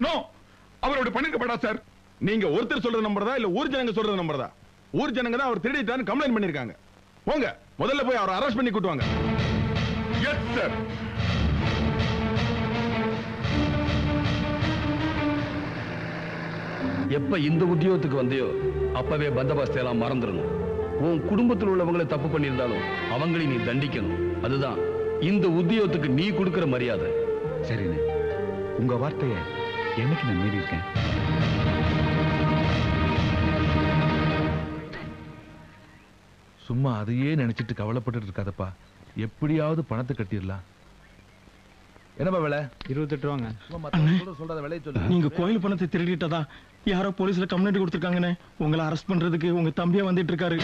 No அவர் அப்படி பண்ணிருக்கப்படா sir நீங்க ஒருத்தர் சொல்றது நம்புறதா இல்ல ஊர் ஜனங்க சொல்றது நம்புறதா ஊர் ஜனங்க தான் அவர் திருடிட்டான்னு கம்ப்ளைண்ட் பண்ணிருக்காங்க போங்க முதல்ல போய் அவரை அரெஸ்ட் பண்ணி கூட்டுவாங்க எஸ் சார் எப்ப இந்த உத்தியோகத்துக்கு வந்தியோ அப்பவே பந்தோபஸ்தை எல்லாம் மறந்துடணும் உன் குடும்பத்தில் உள்ளவங்களை தப்பு பண்ணியிருந்தாலும் அவங்களை நீ தண்டிக்கணும் அதுதான் இந்த உத்தியோகத்துக்கு நீ கொடுக்கிற மரியாதை சரிண்ணே உங்க வார்த்தைய என்னைக்கு நான் மீறி இருக்கேன் சும்மா அதையே நினைச்சிட்டு கவலைப்பட்டுட்டு இருக்காதப்பா எப்படியாவது பணத்தை கட்டிடலாம் என்னப்பா விலை இருபத்தெட்டு ரூபாங்க சும்மா மத்தவங்க கூட சொல்றத விலையை சொல்லு நீங்க கோயில் பணத்தை திருடிட்டதா யாரோ போலீஸ்ல கம்ப்ளைண்ட் கொடுத்துருக்காங்கண்ணே உங்களை அரெஸ்ட் பண்றதுக்கு உங்க தம்பியா வந்துட்டு இருக்காரு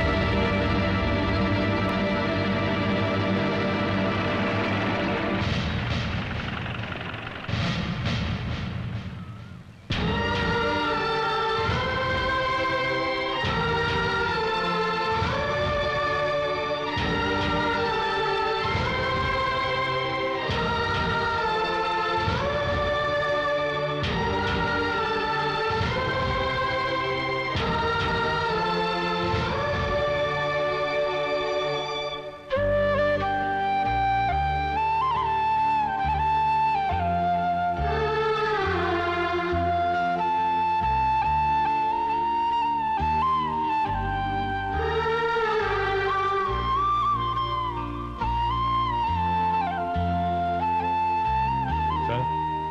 சார்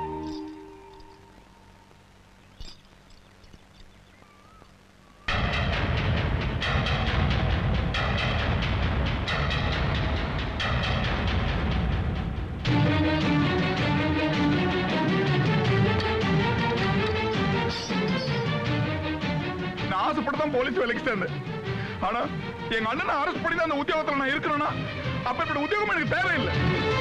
நான் ஆசைப்பட்டு தான் போலீஸ் வேலைக்கு சேர்ந்தேன் ஆனா எங்க அண்ணனை அரெஸ்ட் பண்ணி தான் அந்த உத்தியோகத்துல நான் இருக்கணும்னா அப்ப இப்படி உத்தியோகம் எனக்கு தேவையில்லை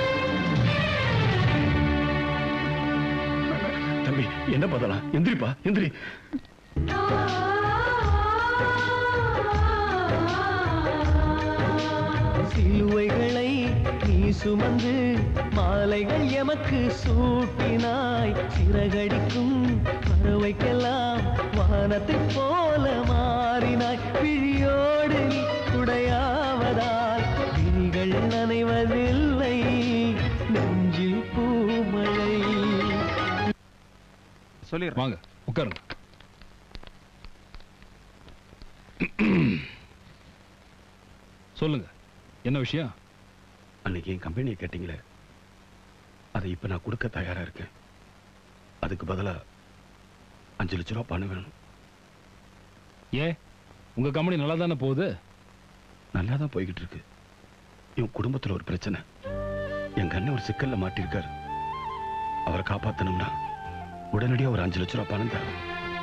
தம்பி என்ன பண்ணலாம் எந்திரிப்பா எந்திரி சிலுவைகளை நீ சுமந்து மாலைகள் எமக்கு சூட்டினாய் சிறகடிக்கும் பறவைக்கெல்லாம் வானத்தைப் போல மாறினாய் விழியோடு நீ உடையாவதால் விழிகள் நனைவதில்லை நெஞ்சில் பூமழை சொல்லிடுறேன் வாங்க உட்காருங்க சொல்லுங்க என்ன விஷயம் அன்னைக்கு என் கம்பெனியை கேட்டீங்களே அதை இப்ப நான் கொடுக்க தயாரா இருக்கேன் அதுக்கு பதிலா அஞ்சு லட்ச ரூபா பணம் வேணும் ஏன் உங்க கம்பெனி நல்லா தானே போகுது நல்லா தான் போய்கிட்டு இருக்கு என் குடும்பத்துல ஒரு பிரச்சனை எங்க அண்ணன் ஒரு சிக்கல்ல மாட்டிருக்காரு அவரை காப்பாத்தணும்னா உடனடியா ஒரு அஞ்சு லட்ச ரூபா பணம் தரேன்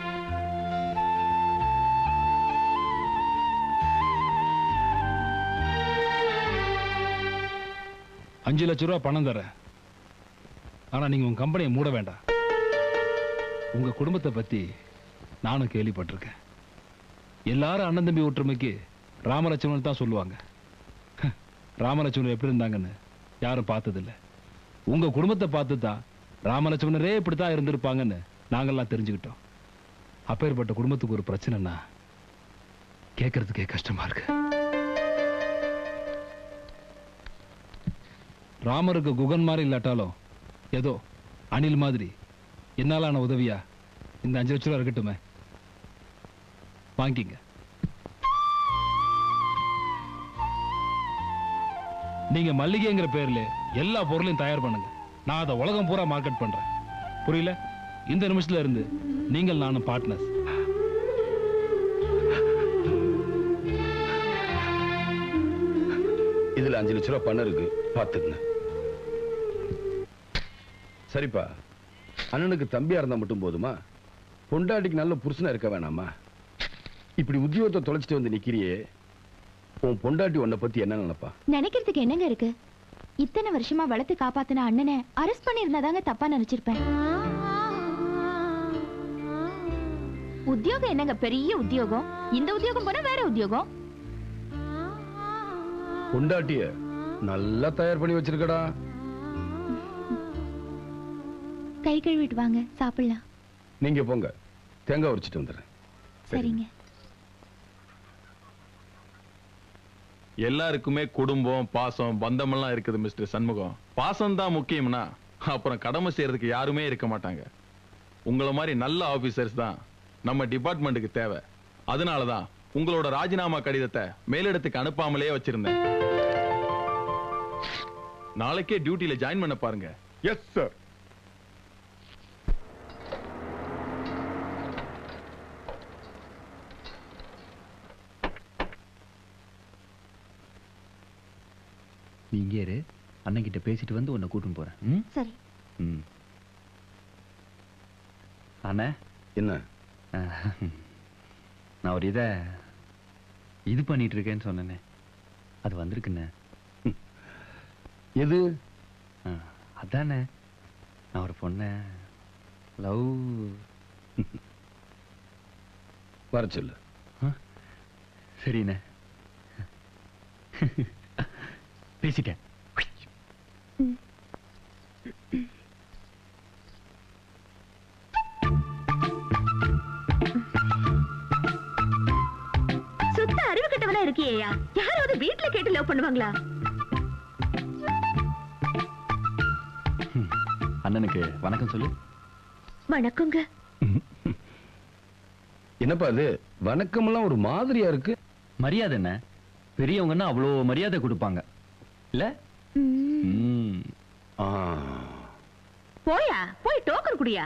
அஞ்சு லட்ச ரூபா பணம் தரேன் ஆனா நீங்க உங்க கம்பெனியை மூட வேண்டாம் உங்க குடும்பத்தை பத்தி நானும் கேள்விப்பட்டிருக்கேன் எல்லாரும் அண்ணன் தம்பி ஒற்றுமைக்கு ராமலட்சுமணன் தான் சொல்லுவாங்க ராமலட்சுமணன் எப்படி இருந்தாங்கன்னு யாரும் பார்த்ததில்ல உங்க குடும்பத்தை பார்த்து தான் ராமலட்சுமணரே இப்படித்தான் இருந்திருப்பாங்கன்னு நாங்கெல்லாம் தெரிஞ்சுக்கிட்டோம் அப்பேற்பட்ட குடும்பத்துக்கு ஒரு பிரச்சனைனா கேட்கறதுக்கே கஷ்டமா இருக்கு ராமருக்கு குகன் மாதிரி இல்லாட்டாலும் ஏதோ அணில் மாதிரி என்னாலான உதவியா இந்த அஞ்சு லட்ச ரூபா இருக்கட்டுமே வாங்கிங்க நீங்க மல்லிகைங்கிற பேர்ல எல்லா பொருளையும் தயார் பண்ணுங்க நான் அதை உலகம் பூரா மார்க்கெட் பண்றேன் புரியல இந்த நிமிஷத்துல இருந்து நீங்கள் நானும் பார்ட்னர்ஸ் இதுல அஞ்சு லட்ச ரூபா பணம் இருக்கு பாத்துக்குங்க சரிப்பா அண்ணனுக்கு தம்பியா இருந்தா மட்டும் போதுமா பொண்டாட்டிக்கு நல்ல புருஷனா இருக்க வேணாமா இப்படி உத்தியோகத்தை தொலைச்சிட்டு வந்து நிக்கிறியே உன் பொண்டாட்டி உன்னை பத்தி என்ன நினைப்பா நினைக்கிறதுக்கு என்னங்க இருக்கு இத்தனை வருஷமா வளர்த்து காப்பாத்தின அண்ணனை அரெஸ்ட் பண்ணிருந்தாதாங்க தப்பா நினைச்சிருப்பேன் உத்தியோகம் என்னங்க பெரிய உத்தியோகம் இந்த உத்தியோகம் போனா வேற உத்தியோகம் பொண்டாட்டிய நல்லா தயார் பண்ணி வச்சிருக்கடா கை கழுவிட்டு வாங்க சாப்பிடலாம் நீங்க போங்க தேங்காய் உரிச்சிட்டு வந்துடுறேன் சரிங்க எல்லாருக்குமே குடும்பம் பாசம் பந்தமெல்லாம் இருக்குது மிஸ்டர் சண்முகம் பாசம் தான் முக்கியம்னா அப்புறம் கடமை செய்யறதுக்கு யாருமே இருக்க மாட்டாங்க உங்களை மாதிரி நல்ல ஆபீசர்ஸ் தான் நம்ம டிபார்ட்மெண்ட்டுக்கு தேவை அதனால தான் உங்களோட ராஜினாமா கடிதத்தை மேலிடத்துக்கு அனுப்பாமலே வச்சிருந்தேன் நாளைக்கே டியூட்டில ஜாயின் பண்ண பாருங்க எஸ் சார் நீ இங்கே இரு அண்ணன் கிட்ட பேசிட்டு வந்து உன்னை கூட்டின்னு போறேன் ம்? சரி ம் அண்ணே என்ன அஹ், நான் ஒரு இதை இது பண்ணிட்டு இருக்கேன்னு சொன்னேனே அது வந்திருக்குண்ணே எது அஹ், அதானே நான் ஒரு பொண்ணை லவ் வர சொல்லு சரிண்ணே பேசிட்டேன் சுத்த அறிவு கட்டவனா இருக்கியா யாராவது வீட்ல கேட்டு லவ் பண்ணுவாங்களா அண்ணனுக்கு வணக்கம் சொல்லு வணக்கங்க என்னப்பா அது வணக்கமெல்லாம் ஒரு மாதிரியா இருக்கு மரியாதை என்ன பெரியவங்கன்னா அவ்வளோ மரியாதை கொடுப்பாங்க இல்ல ம். ஆ, போயா போய் டோக்கன் குடியா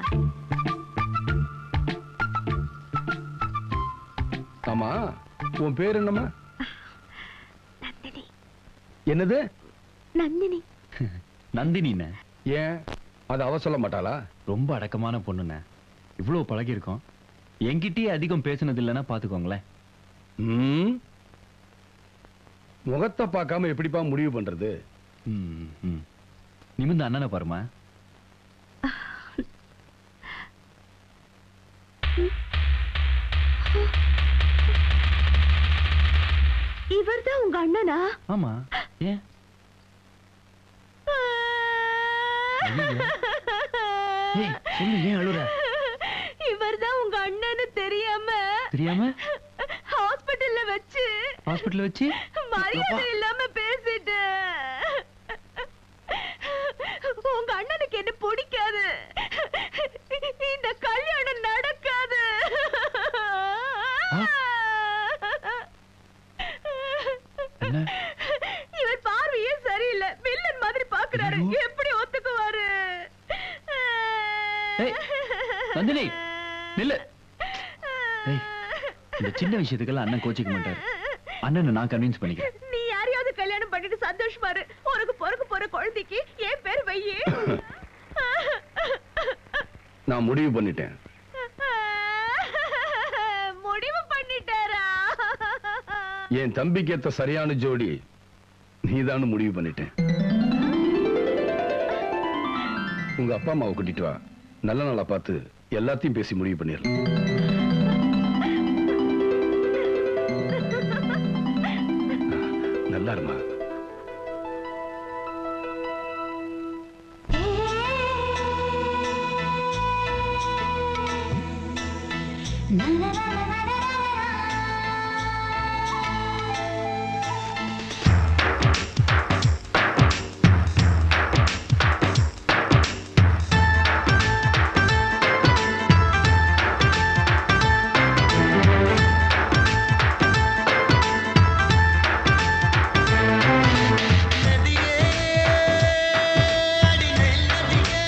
ஆமா உன் பேர் என்னம்மா என்னது நந்தினி நந்தினிண்ணே ஏன் அது அவ சொல்ல மாட்டாளா ரொம்ப அடக்கமான பொண்ணுண்ணே இவ்வளோ பழகியிருக்கோம் என்கிட்டயே அதிகம் பேசுனது இல்லைன்னா பார்த்துக்கோங்களேன் ம்? முகத்தை பார்க்காம எப்படிப்பா முடிவு பண்றது ம், ம். நிமிர்ந்து அண்ணனை பாருமா இவர்தான் உங்க அண்ணனா ஆமா ஏன் ஐயையோ. ஏய், சொல்லு ஏன் அழுற இவர்தான் உங்க அண்ணன்னு தெரியாம தெரியாம ஹாஸ்பிடல்ல வச்சு ஹாஸ்பிட்டல் வச்சு மரியாதை இல்லாம பேசிட்டு உங்க அண்ணனுக்கு என்ன பிடிக்காது இந்த கல்யாணம் நடக்காது என்ன இவர் பார்வையே சரியில்லை வில்லன் மாதிரி பாக்குறாரு எப்படி ஒத்துக்குவாரு ஏய், நந்தினி நில்லு ஏய், இந்த சின்ன விஷயத்துக்கெல்லாம் அண்ணன் கோச்சிக்க மாட்டாரு அண்ணனை நான் கன்வின்ஸ் பண்ணிக்கிறேன் நீ யாரையாவது கல்யாணம் பண்ணிட்டு சந்தோஷமா இரு உனக்கு பிறக்க போற குழந்தைக்கு என் பேர் வையே நான் முடிவு பண்ணிட்டேன் முடிவு பண்ணிட்டாரா என் தம்பிக்கு ஏத்த சரியான ஜோடி நீதான்னு முடிவு பண்ணிட்டேன் உங்க அப்பா அம்மாவை கூட்டிட்டு வா நல்ல நாளா பார்த்து எல்லாத்தையும் பேசி முடிவு பண்ணிடலாம் நல்லா இருமா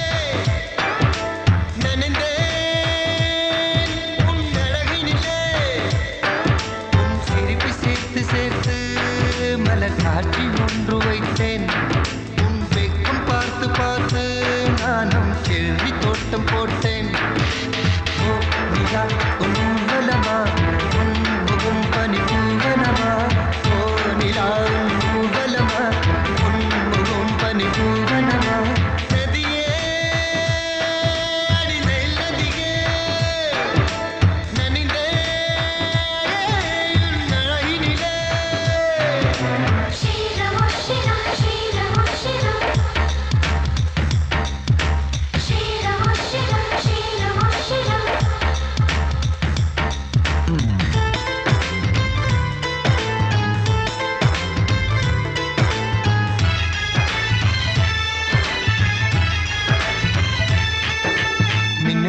நனைந்தேன் உன் அழகினிலே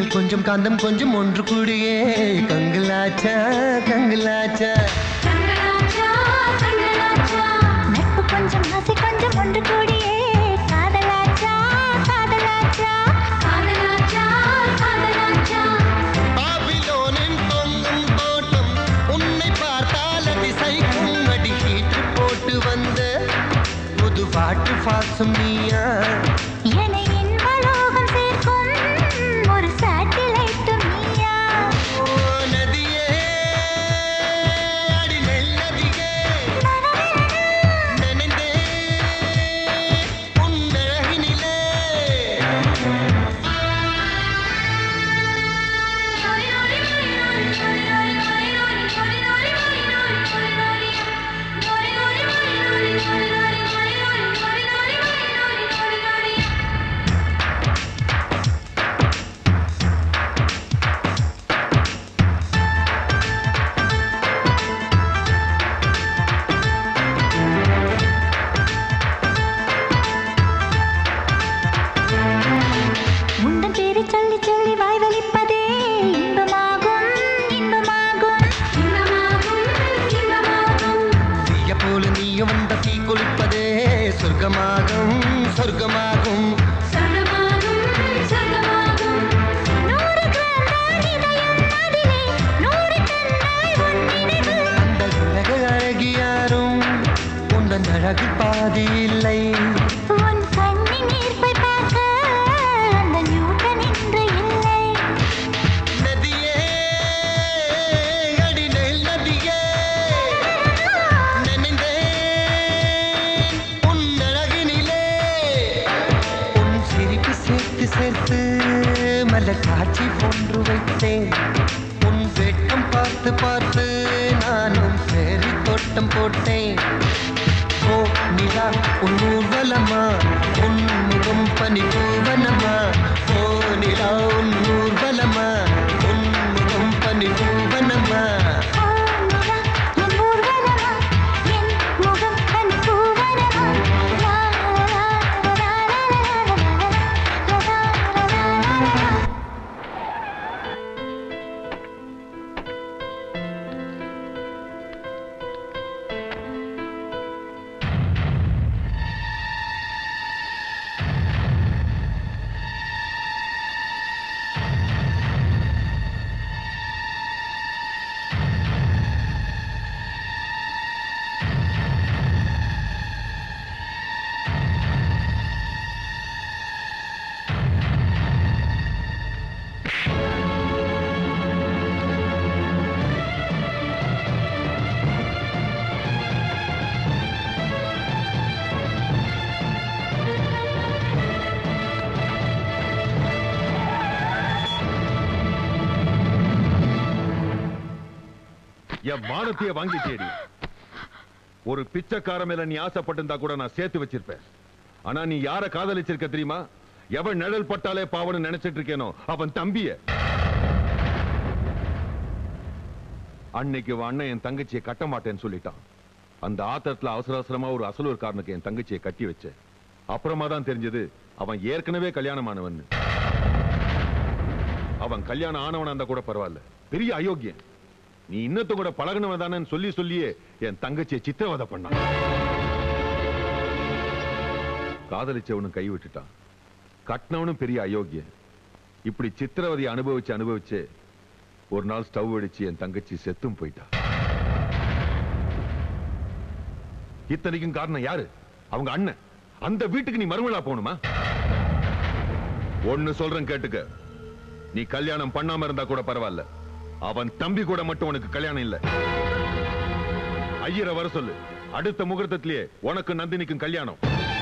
கொஞ்சம் காந்தம் கொஞ்சம் ஒன்று கூடியே கங்கலாச்சா கங்கலாச்சா நட்பு கொஞ்சம் ஆசை கொஞ்சம் ஒன்று கூடியே காதலாச்சா காதலாச்சா காதலாச்சா காதலாச்சா பாபிலோனின் தொங்கும் தோட்டம் உன்னை பார்த்தால் அதிசைக்கும் அடி ஹீற்று போட்டு வந்த புது பாட்டு பாசும் நீயா என்னை இன்பலோகம் சேர்க்கும் ஒரு சேட்டிலைட் நீயா ஓ நதியே அடி நெல்லதியே நனைந்தே உன் அழகினிலே உந்தன் பேரை சொல்லி சொல்லி வாய் வலிப்பதே இன்பமாகும் இன்பமாகும் இன்பமாகும் இன்பமாகும் தீய போல நீயும் வந்த தீ குளிப்பதே சொர்க்கமாகும் சொர்க்கமாகும் சொர்க்கமாகும் சொர்க்கமாகும் நூறு கிராம் தான் இதயம் அதிலே நூறு கண்ணாய் உன் நினைவு அந்த உலக அழகியாரும் உந்தன் அழகு பாதி இல்லை உன் கண்ணின் ஈர்ப்பை பார்க்க அந்த நியூட்டன் இன்று இல்லை நதியே அடி நெல் நதியே நனைந்தேன் உன் அழகினிலே உன் சிரிப்பு சேர்த்து சேர்த்து மலர் காட்சி போன்று வைத்தேன் உன் வெட்கம் பார்த்து பார்த்து நானும் சேரி தோட்டம் போட்டேன் ஓ நிலா உன் ஊர்வலமா உன் முகம் பனி பூவனமா ஓ நிலா உன் ஊர்வலமா உன் முகம் பனி பூவனமா ஓ நிலா என் ஊர்வலமா என் முகம் கண் பூவனமா லா லா லா லா லா லா லா லா என் மானத்தைய வாங்கி தேடி ஒரு பிச்சைக்கார மேல நீ ஆசைப்பட்டிருந்தா கூட நான் சேர்த்து வச்சிருப்பேன் ஆனா நீ யார காதலிச்சிருக்க தெரியுமா எவன் நிழல் பட்டாலே பாவன்னு நினைச்சிட்டு இருக்கேனோ அவன் தம்பிய அன்னைக்கு உன் அண்ணன் என் தங்கச்சியை கட்ட மாட்டேன்னு சொல்லிட்டான் அந்த ஆத்திரத்துல அவசர அவசரமா ஒரு அசலூர்காரனுக்கு என் தங்கச்சியை கட்டி வச்சேன் அப்புறமா தான் தெரிஞ்சது அவன் ஏற்கனவே கல்யாணமானவன் அவன் கல்யாணம் ஆனவனா இருந்தா கூட பரவாயில்ல பெரிய அயோக்கியன் நீ இன்னத்த கூட பழகுனவன் தானேன்னு சொல்லி சொல்லியே என் தங்கச்சியை சித்திரவதை பண்ணான் காதலிச்சவனும் கை விட்டுட்டான் கட்டினவனும் பெரிய அயோக்கியன் இப்படி சித்திரவதையை அனுபவிச்சு அனுபவிச்சு ஒரு நாள் ஸ்டவ் அடிச்சு என் தங்கச்சி செத்தும் போயிட்டா இத்தனைக்கும் காரணம் யாரு அவங்க அண்ணன் அந்த வீட்டுக்கு நீ மறுமலா போகணுமா ஒன்னு சொல்றேன் கேட்டுக்க நீ கல்யாணம் பண்ணாம இருந்தா கூட பரவாயில்ல அவன் தம்பி கூட மட்டும் உனக்கு கல்யாணம் இல்ல ஐயரை வர சொல்லு அடுத்த முகூர்த்தத்திலேயே உனக்கு நந்தினிக்கும் கல்யாணம்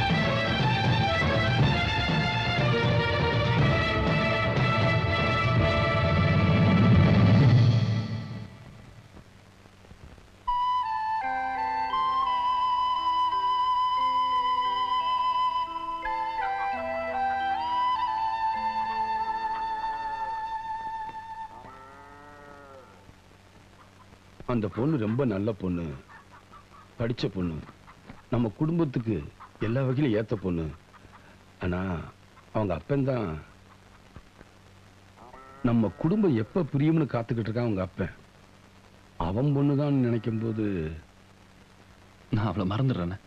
அந்த பொண்ணு ரொம்ப நல்ல பொண்ணு படிச்ச பொண்ணு நம்ம குடும்பத்துக்கு எல்லா வகையிலும் ஏத்த பொண்ணு ஆனா அவங்க அப்பன் தான் நம்ம குடும்பம் எப்ப பிரியும்னு காத்துக்கிட்டு இருக்கான் உங்க அப்பன் அவன் பொண்ணுதான் நினைக்கும் போது நான் அவளை மறந்துடுறேனே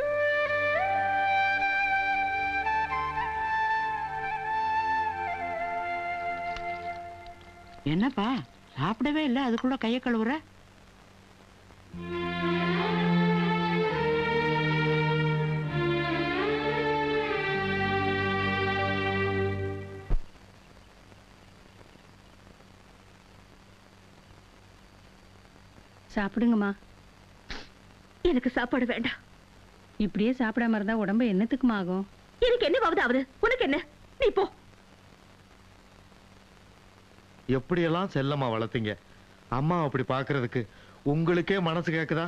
என்னப்பா சாப்பிடவே இல்லை அதுக்குள்ள கையை கழுவுற சாப்பிடுங்கம்மா எனக்கு சாப்பாடு வேண்டாம் இப்படியே சாப்பிடாம இருந்தா உடம்பு என்னத்துக்குமா ஆகும் எனக்கு என்னவாவது ஆகுது உனக்கு என்ன நீ போ எப்படியெல்லாம் செல்லம்மா வளர்த்தீங்க அம்மா அப்படி பார்க்கிறதுக்கு உங்களுக்கே மனசு கேக்குதா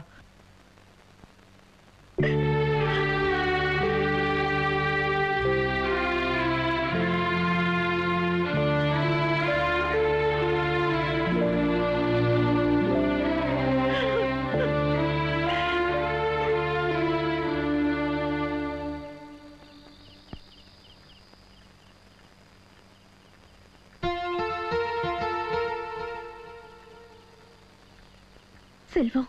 செல்வம்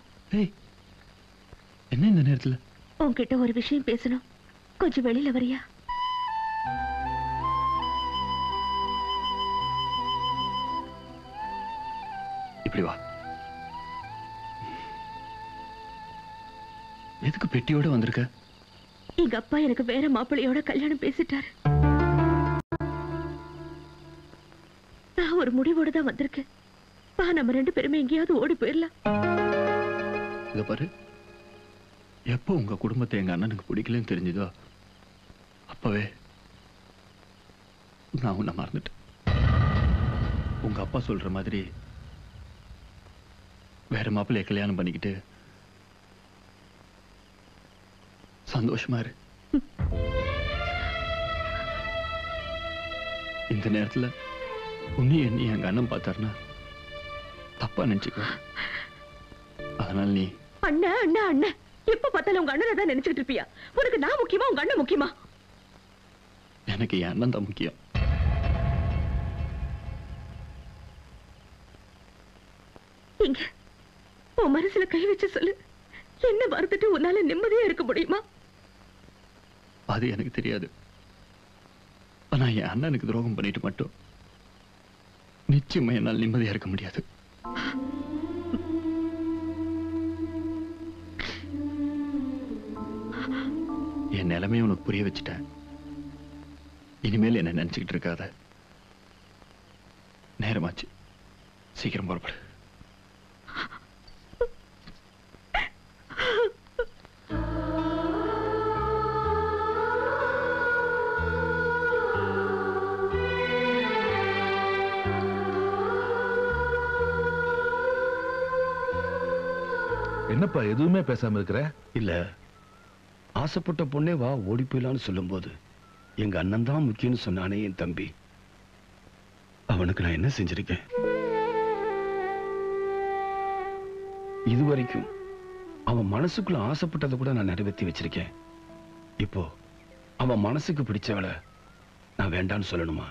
என்ன இந்த நேரத்துல உன்கிட்ட ஒரு விஷயம் பேசணும் கொஞ்சம் வெளியில வரியா இப்படி வா எதுக்கு பெட்டியோட வந்திருக்க எங்க அப்பா எனக்கு வேற மாப்பிள்ளையோட கல்யாணம் பேசிட்டாரு நான் ஒரு முடிவோட தான் வந்திருக்கேன் பா நம்ம ரெண்டு பேருமே எங்கேயாவது ஓடி போயிடலாம் இத பாரு எப்போ உங்க குடும்பத்தை எங்க அண்ணனுக்கு பிடிக்கலன்னு தெரிஞ்சதோ அப்பவே நான் உன்னை மறந்துட்டேன் உங்க அப்பா சொல்ற மாதிரி வேற மாப்பிள்ளைய கல்யாணம் பண்ணிக்கிட்டு சந்தோஷமா இரு இந்த நேரத்துல உன்னி எண்ணி எங்க அண்ணன் பார்த்தாருன்னா தப்பா நினைச்சுக்கோ அதனால நீ அண்ணன் அண்ணன் அண்ணன் எப்ப பார்த்தாலும் உங்க அண்ணனை தான் நினைச்சுட்டு இருப்பியா உனக்கு நான் முக்கியமா உங்க அண்ணன் முக்கியமா எனக்கு என் அண்ணன் தான் முக்கியம் இங்க உன் மனசுல கை வச்சு சொல்லு என்ன மறுத்துட்டு உன்னால நிம்மதியா இருக்க முடியுமா அது எனக்கு தெரியாது ஆனா என் அண்ணனுக்கு துரோகம் பண்ணிட்டு மட்டும் நிச்சயமா என்னால் நிம்மதியா இருக்க முடியாது என் நிலைமையை உனக்கு புரிய வச்சுட்டேன் இனிமேல் என்ன நினைச்சுக்கிட்டு இருக்காத நேரமாச்சு சீக்கிரம் புறப்படு என்னப்பா எதுவுமே பேசாம இருக்கிற இல்ல ஆசைப்பட்ட பொண்ணே வா ஓடி போயிடலான்னு சொல்லும்போது எங்க அண்ணன் தான் முக்கியம்னு சொன்னானே என் தம்பி அவனுக்கு நான் என்ன செஞ்சிருக்கேன் இதுவரைக்கும் அவன் மனசுக்குள்ள ஆசைப்பட்டதை கூட நான் நிறைவேற்றி வச்சிருக்கேன் இப்போ அவன் மனசுக்கு பிடிச்சவளை நான் வேண்டான்னு சொல்லணுமா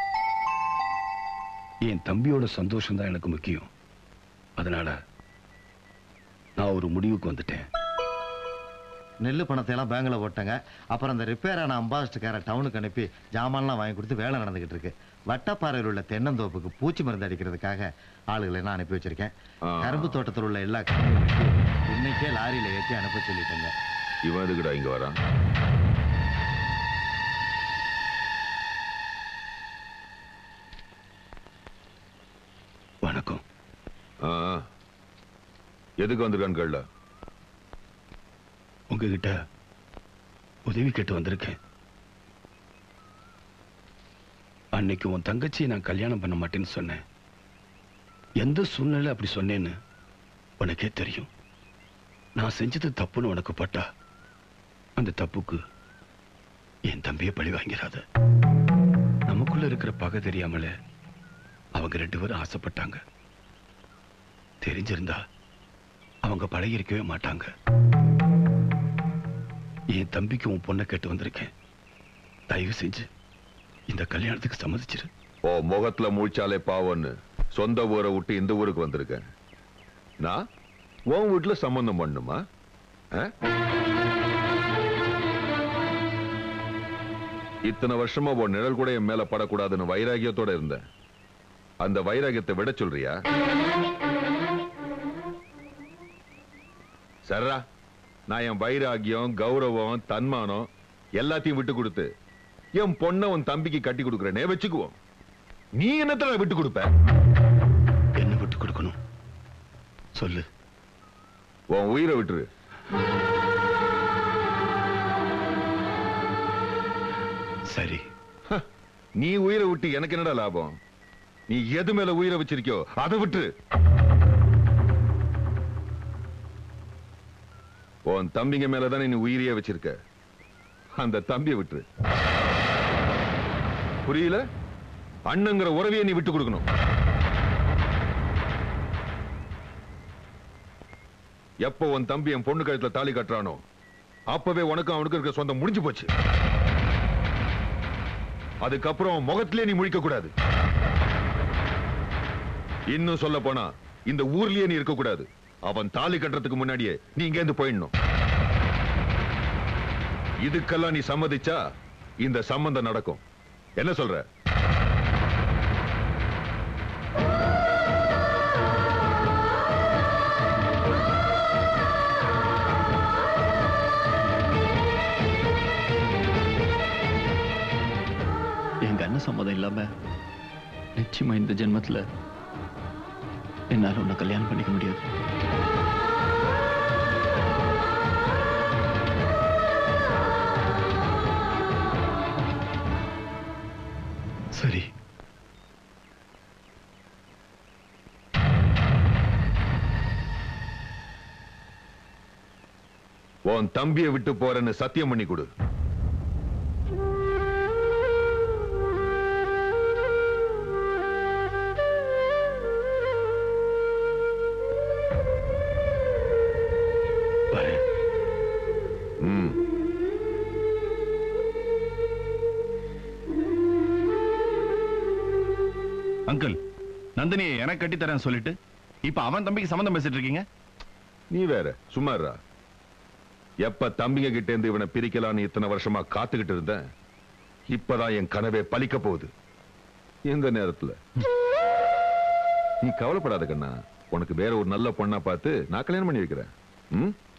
என் தம்பியோட சந்தோஷம் தான் எனக்கு முக்கியம் அதனால நான் ஒரு முடிவுக்கு வந்துட்டேன் நெல் பணத்தை எல்லாம் பேங்க்ல போட்டாங்க அப்புறம் அந்த ரிப்பேர் ஆன அம்பாசிடர்கார டவுனுக்கு அனுப்பி ஜாமான்லாம் வாங்கி கொடுத்து வேலை நடந்துகிட்டு இருக்கு வட்டப்பாறையில் உள்ள தென்னந்தோப்புக்கு பூச்சி மருந்து அடிக்கிறதுக்காக ஆளுகளை எல்லாம் அனுப்பி வச்சிருக்கேன் கரும்பு தோட்டத்தில் உள்ள எல்லா கரும்பும் இன்னைக்கே லாரியில ஏற்றி அனுப்ப சொல்லிட்டேங்க இவன் எதுக்குடா இங்க வரான் வணக்கம் ஆ, எதுக்கு வந்திருக்கான்னு கேள்ல உங்ககிட்ட உதவி கேட்டு வந்திருக்கேன் அன்னைக்கு உன் தங்கச்சியை நான் கல்யாணம் பண்ண மாட்டேன்னு சொன்னேன் எந்த சூழ்நிலை அப்படி சொன்னேன்னு உனக்கே தெரியும் நான் செஞ்சது தப்புன்னு உனக்கு பட்டா அந்த தப்புக்கு என் தம்பியை பழி வாங்கிறாத நமக்குள்ள இருக்கிற பகை தெரியாமல அவங்க ரெண்டு பேரும் ஆசைப்பட்டாங்க தெரிஞ்சிருந்தா அவங்க பழகி இருக்கவே மாட்டாங்க என் தம்பிக்கு உன் பொண்ணை கேட்டு வந்திருக்கேன் தயவு செஞ்சு இந்த கல்யாணத்துக்கு சம்மதிச்சிரு ஓ முகத்துல முழிச்சாலே பாவம்னு சொந்த ஊரை விட்டு இந்த ஊருக்கு வந்திருக்கேன் நான் உன் வீட்டுல சம்பந்தம் பண்ணுமா ஆ? இத்தனை வருஷமா உன் நிழல் கூட என் மேல படக்கூடாதுன்னு வைராகியத்தோட இருந்தேன் அந்த வைராகியத்தை விட சொல்றியா சர்ரா நான் என் வைராகியம் கௌரவம் தன்மானம் எல்லாத்தையும் விட்டு கொடுத்து என் பொண்ணை உன் தம்பிக்கு கட்டி கொடுக்குறேனே வச்சுக்குவோம் நீ என்னத்துல விட்டு கொடுப்ப என்ன விட்டு கொடுக்கணும் சொல்லு உன் உயிரை விட்டுரு சரி நீ உயிரை விட்டு எனக்கு என்னடா லாபம் நீ எது மேல உயிரை வச்சிருக்கியோ அதை விட்டுரு உன் தம்பிங்க மேலதானே நீ உயிரையே வச்சிருக்க அந்த தம்பியை விட்டுரு புரியல அண்ணங்கிற உறவையை நீ விட்டு கொடுக்கணும் எப்போ உன் தம்பி என் பொண்ணு கழுத்துல தாலி கட்டுறானோ அப்பவே உனக்கும் அவனுக்கு இருக்க சொந்தம் முடிஞ்சு போச்சு அதுக்கப்புறம் முகத்திலே நீ முழிக்க கூடாது இன்னும் சொல்ல போனா இந்த ஊர்லயே நீ இருக்க கூடாது அவன் தாலி கட்டுறதுக்கு முன்னாடியே நீ இங்க இருந்து போயிடணும் இதுக்கெல்லாம் நீ சம்மதிச்சா இந்த சம்பந்தம் நடக்கும் என்ன சொல்ற எங்க அண்ணன் சம்மதம் இல்லாம நிச்சயமா இந்த ஜென்மத்துல என்னால உன்னை கல்யாணம் பண்ணிக்க முடியாது சரி உன் தம்பியை விட்டு போறேன்னு சத்தியம் பண்ணி கொடு ம் அங்கிள் நந்தினியை எனக்கு கட்டி தரேன் சொல்லிட்டு இப்ப அவன் தம்பிக்கு சம்மந்தம் பேசிட்டு இருக்கீங்க நீ வேற சும்மா இருடா. எப்ப தம்பிங்க கிட்ட இருந்து இவனை பிரிக்கலான்னு இத்தனை வருஷமா காத்துக்கிட்டு இருந்தேன் இப்பதான் என் கனவே பலிக்க போகுது இந்த நேரத்துல நீ கவலைப்படாத கண்ணா உனக்கு வேற ஒரு நல்ல பொண்ணா பார்த்து நான் கல்யாணம் பண்ணி வைக்கிறேன் ம்